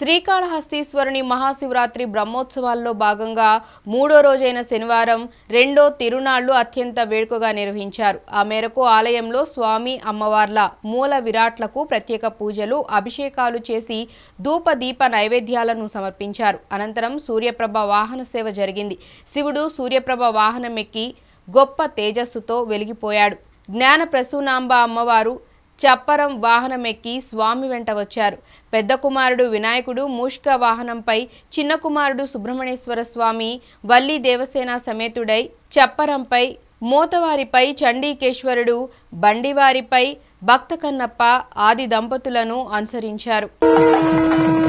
శ్రీకాళహస్తీశ్వరుని మహాశివరాత్రి బ్రహ్మోత్సవాల్లో భాగంగా మూడో రోజైన శనివారం రెండో తిరునాళ్లు అత్యంత వేడుకగా నిర్వహించారు ఆ మేరకు ఆలయంలో స్వామి అమ్మవార్ల మూల విరాట్లకు ప్రత్యేక పూజలు అభిషేకాలు చేసి ధూప దీప నైవేద్యాలను సమర్పించారు అనంతరం సూర్యప్రభ వాహన సేవ జరిగింది శివుడు సూర్యప్రభ వాహనం ఎక్కి గొప్ప తేజస్సుతో వెలిగిపోయాడు జ్ఞాన ప్రసూనాంబ అమ్మవారు చప్పరం వాహనమెక్కి స్వామి వెంట వచ్చారు పెద్ద కుమారుడు వినాయకుడు మూషిక వాహనంపై చిన్న కుమారుడు సుబ్రహ్మణ్యేశ్వర స్వామి వల్లి దేవసేన సమేతుడై చప్పరంపై మోతవారిపై చండీకేశ్వరుడు బండివారిపై భక్త కన్నప్ప ఆది దంపతులను అనుసరించారు